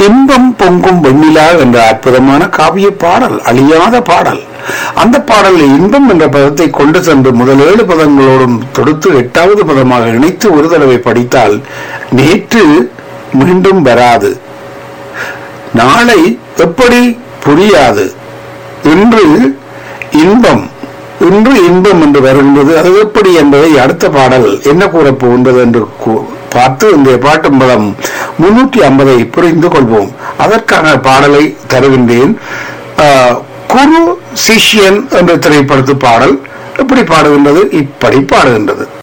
இன்பம் பொங்கும் வெண்ணிலா என்ற அற்புதமான காவிய பாடல் அழியாத பாடல் அந்த பாடலில் இன்பம் என்ற பதத்தை கொண்டு சென்று முதல் ஏழு பதங்களோடும் தொடுத்து எட்டாவது பதமாக இணைத்து ஒரு தடவை படித்தால் நேற்று மீண்டும் வராது நாளை எப்படி புரியாது இன்று இன்பம் இன்று இன்பம் என்று வருகின்றது அது எப்படி என்பதை அடுத்த பாடல் என்ன கூறப் போகின்றது என்று கூ- பார்த்து இந்த பாட்டும் பதம் முன்னூற்றி ஐம்பதை புரிந்து கொள்வோம் அதற்கான பாடலை தருகின்றேன் ஆஹ், குரு சிஷ்யன் என்ற திரைப்படத்து பாடல் எப்படி பாடுகின்றது இப்படி பாடுகின்றது